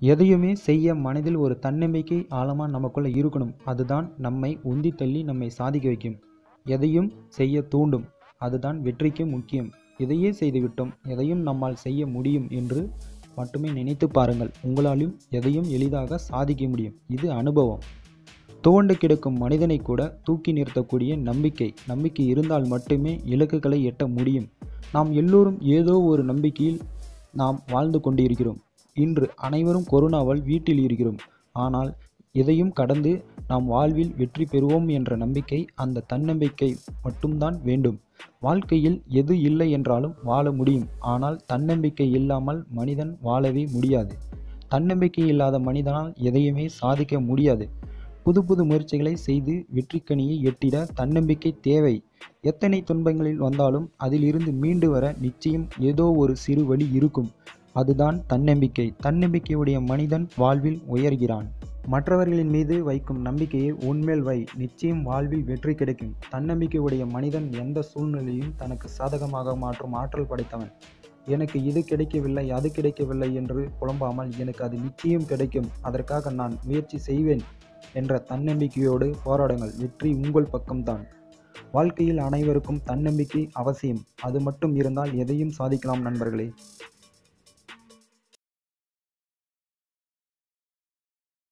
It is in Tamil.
எதையுமே செய்ய மனதில் ஒரு தன்னம்பிக்கை ஆழமாக நமக்குள்ளே இருக்கணும் அதுதான் நம்மை உந்தி தள்ளி நம்மை சாதிக்க வைக்கும் எதையும் செய்ய தூண்டும் அதுதான் வெற்றிக்கு முக்கியம் இதையே செய்துவிட்டோம் எதையும் நம்மால் செய்ய முடியும் என்று மட்டுமே நினைத்து பாருங்கள் உங்களாலும் எதையும் எளிதாக சாதிக்க முடியும் இது அனுபவம் துவண்டு கிடக்கும் மனிதனை கூட தூக்கி நிறுத்தக்கூடிய நம்பிக்கை நம்பிக்கை இருந்தால் மட்டுமே இலக்குகளை எட்ட முடியும் நாம் எல்லோரும் ஏதோ ஒரு நம்பிக்கையில் நாம் வாழ்ந்து கொண்டிருக்கிறோம் இன்று அனைவரும் கொரோனாவால் வீட்டில் இருக்கிறோம் ஆனால் இதையும் கடந்து நாம் வாழ்வில் வெற்றி பெறுவோம் என்ற நம்பிக்கை அந்த தன்னம்பிக்கை மட்டும்தான் வேண்டும் வாழ்க்கையில் எது இல்லை என்றாலும் வாழ முடியும் ஆனால் தன்னம்பிக்கை இல்லாமல் மனிதன் வாழவே முடியாது தன்னம்பிக்கை இல்லாத மனிதனால் எதையுமே சாதிக்க முடியாது புது புது முயற்சிகளை செய்து வெற்றிக்கனியை எட்டிட தன்னம்பிக்கை தேவை எத்தனை துன்பங்களில் வந்தாலும் அதிலிருந்து மீண்டு வர நிச்சயம் ஏதோ ஒரு சிறு வழி இருக்கும் அதுதான் தன்னம்பிக்கை தன்னம்பிக்கையுடைய மனிதன் வாழ்வில் உயர்கிறான் மற்றவர்களின் மீது வைக்கும் நம்பிக்கையை உன்மேல் வை நிச்சயம் வாழ்வில் வெற்றி கிடைக்கும் தன்னம்பிக்கையுடைய மனிதன் எந்த சூழ்நிலையும் தனக்கு சாதகமாக மாற்றும் ஆற்றல் படைத்தவன் எனக்கு இது கிடைக்கவில்லை அது கிடைக்கவில்லை என்று புலம்பாமல் எனக்கு அது நிச்சயம் கிடைக்கும் அதற்காக நான் முயற்சி செய்வேன் என்ற தன்னம்பிக்கையோடு போராடுங்கள் வெற்றி உங்கள் பக்கம்தான் வாழ்க்கையில் அனைவருக்கும் தன்னம்பிக்கை அவசியம் அது மட்டும் இருந்தால் எதையும் சாதிக்கலாம் நண்பர்களே